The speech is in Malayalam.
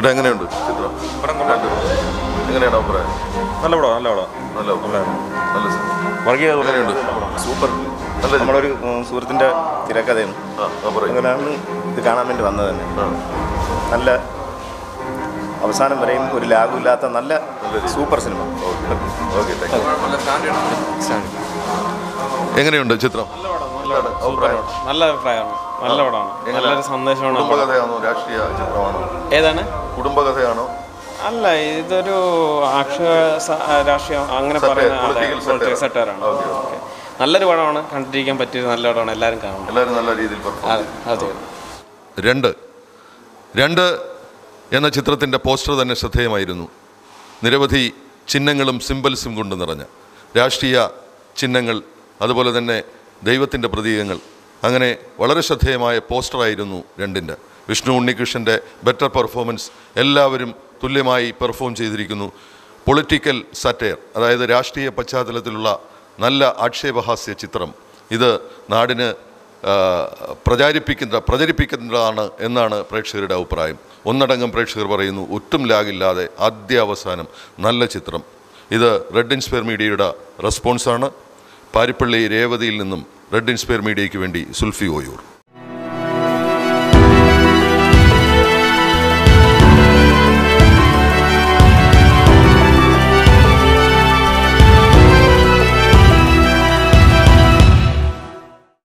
ചേട്ടാ എങ്ങനെയുണ്ട് ചിത്രം കണ്ടു. എങ്ങനെയാണ് അഭിപ്രായം നല്ല പടം നല്ല പടം നല്ല അഭിപ്രായം. നല്ല സിനിമ. വർഗീയ എങ്ങനെയുണ്ട് സൂപ്പർ നല്ല ചിത്രം. നമ്മളൊരു ഉം, സുഹൃത്തിൻ്റെ തിരക്കഥയാണ് ആ, ആ, പറയൂ. അങ്ങനെയാണ് ഇത് കാണാൻ വേണ്ടി വന്നത് തന്നെ ആ, നല്ല അവസാനം വരെയും ഒരു ലാഗുമില്ലാത്ത നല്ല നല്ല super cinema okay thank you എങ്ങനെയുണ്ട് ചിത്രം അഭിപ്രായം നല്ല അഭിപ്രായമാണ് നല്ല പടമാണ് എങ്ങനെ? നല്ലൊരു സന്ദേശമാണ് ആ പടം. കുടുംബകഥയാണോ രാഷ്ട്രീയ ചിത്രമാണോ ഏതാണ് കുടുംബകഥയാണോ അല്ല ഇതൊരു അക്ഷര സ- രാഷ്ട്രീയം അങ്ങനെ Satire, പറയുന്ന അതെ, political satire. political satire ആണ് Okay, ഓക്കെ. നല്ലൊരു പടമാണ് കണ്ടിരിക്കാൻ പറ്റിയത് നല്ല പടമാണ് എല്ലാവരും കാണണം എല്ലാവരും നല്ല രീതിയിൽ പെർഫോം അതെ അതെ രണ്ട് രണ്ട് എന്ന ചിത്രത്തിൻ്റെ പോസ്റ്റർ തന്നെ ശ്രദ്ധേയമായിരുന്നു നിരവധി ചിഹ്നങ്ങളും സിംബൽസും കൊണ്ട് നിറഞ്ഞ രാഷ്ട്രീയ ചിഹ്നങ്ങൾ അതുപോലെ തന്നെ ദൈവത്തിൻ്റെ പ്രതീകങ്ങൾ അങ്ങനെ വളരെ ശ്രദ്ധേയമായ പോസ്റ്ററായിരുന്നു രണ്ടിൻ്റെ വിഷ്ണു ഉണ്ണികൃഷ്ണൻ്റെ ബെറ്റർ പെർഫോമൻസ് എല്ലാവരും തുല്യമായി പെർഫോം ചെയ്തിരിക്കുന്നു പൊളിറ്റിക്കൽ സറ്റയർ അതായത് രാഷ്ട്രീയ പശ്ചാത്തലത്തിലുള്ള നല്ല ആക്ഷേപഹാസ്യ ചിത്രം ഇത് നാടിന് ആ, പ്രചാരിപ്പിക്കുന്ന പ്രചരിപ്പിക്കുന്നതാണ് എന്നാണ് പ്രേക്ഷകരുടെ അഭിപ്രായം ഒന്നടങ്കം പ്രേക്ഷകർ പറയുന്നു ഒട്ടും ലാഗില്ലാതെ ആദ്യ അവസാനം നല്ല ചിത്രം ഇത് റെഡ് ഇൻസ്പയർ മീഡിയയുടെ റെസ്പോൺസാണ് പാരിപ്പള്ളി രേവതിയിൽ നിന്നും റെഡ് ഇൻസ്പയർ മീഡിയയ്ക്ക് വേണ്ടി സുൽഫി ഓയൂർ